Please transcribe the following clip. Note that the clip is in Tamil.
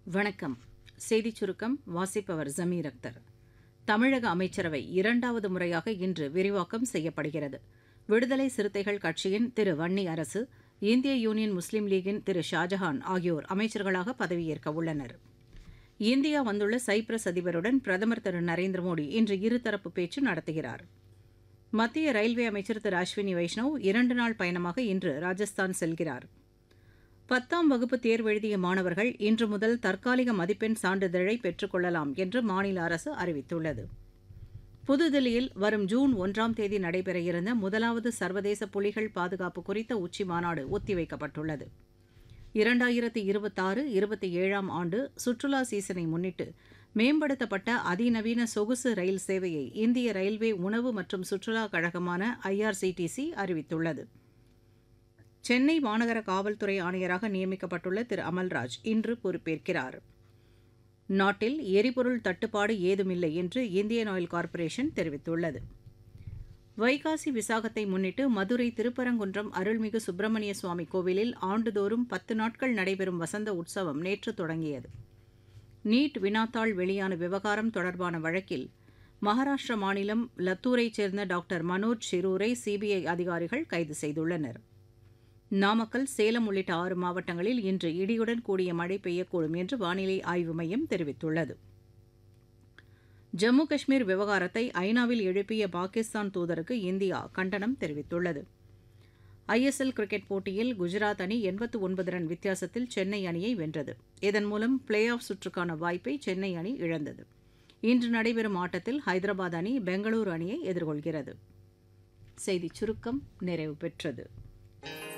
வணக்கம் செய்திச் சுருக்கம் வாசிப்பவர் ஜமீர் அக்தர் தமிழக அமைச்சரவை இரண்டாவது முறையாக இன்று விரிவாக்கம் செய்யப்படுகிறது விடுதலை சிறுத்தைகள் கட்சியின் திரு வன்னி அரசு இந்திய யூனியன் முஸ்லீம் லீகின் திரு ஷாஜஹான் ஆகியோர் அமைச்சர்களாக பதவியேற்க உள்ளனர் இந்தியா வந்துள்ள சைப்ரஸ் அதிபருடன் பிரதமர் திரு நரேந்திர மோடி இன்று இருதரப்பு பேச்சு நடத்துகிறார் மத்திய ரயில்வே அமைச்சர் திரு அஸ்வினி வைஷ்ணவ் இரண்டு நாள் பயணமாக இன்று ராஜஸ்தான் செல்கிறார் பத்தாம் வகுப்பு தேர்வெழுதிய மாணவர்கள் இன்று முதல் தற்காலிக மதிப்பெண் சான்றிதழை பெற்றுக் கொள்ளலாம் என்று மாநில அரசு அறிவித்துள்ளது புதுதில்லியில் வரும் ஜூன் ஒன்றாம் தேதி நடைபெற இருந்த முதலாவது சர்வதேச புலிகள் பாதுகாப்பு குறித்த உச்சி மாநாடு ஒத்திவைக்கப்பட்டுள்ளது இரண்டாயிரத்தி இருபத்தாறு இருபத்தி ஏழாம் ஆண்டு சுற்றுலா சீசனை முன்னிட்டு மேம்படுத்தப்பட்ட அதிநவீன சொகுசு ரயில் சேவையை இந்திய ரயில்வே உணவு மற்றும் சுற்றுலா கழகமான ஐஆர்சிடிசி அறிவித்துள்ளது சென்னை மாநகர காவல்துறை ஆணையராக நியமிக்கப்பட்டுள்ள திரு அமல்ராஜ் இன்று பொறுப்பேற்கிறார் நாட்டில் எரிபொருள் தட்டுப்பாடு ஏதுமில்லை என்று இந்தியன் ஆயில் கார்ப்பரேஷன் தெரிவித்துள்ளது வைகாசி விசாகத்தை முன்னிட்டு மதுரை திருப்பரங்குன்றம் அருள்மிகு சுப்பிரமணிய சுவாமி கோவிலில் ஆண்டுதோறும் பத்து நாட்கள் நடைபெறும் வசந்த உற்சவம் நேற்று தொடங்கியது நீட் வினாத்தாள் வெளியான விவகாரம் தொடர்பான வழக்கில் மகாராஷ்டிர மாநிலம் லத்தூரைச் சேர்ந்த டாக்டர் மனோஜ் ஷிரூரை சிபிஐ அதிகாரிகள் கைது செய்துள்ளனர் நாமக்கல் சேலம் உள்ளிட்ட ஆறு மாவட்டங்களில் இன்று இடியுடன் கூடிய மழை பெய்யக்கூடும் என்று வானிலை ஆய்வு மையம் தெரிவித்துள்ளது ஜம்மு காஷ்மீர் விவகாரத்தை ஐநாவில் எழுப்பிய பாகிஸ்தான் தூதருக்கு இந்தியா கண்டனம் தெரிவித்துள்ளது ஐஎஸ்எல் கிரிக்கெட் போட்டியில் குஜராத் அணி எண்பத்து ஒன்பது ரன் வித்தியாசத்தில் சென்னை அணியை வென்றது இதன் மூலம் பிளே ஆஃப் சுற்றுக்கான வாய்ப்பை சென்னை அணி இழந்தது இன்று நடைபெறும் ஆட்டத்தில் ஹைதராபாத் அணி பெங்களூரு அணியை எதிர்கொள்கிறது செய்திச் சுருக்கம் நிறைவு பெற்றது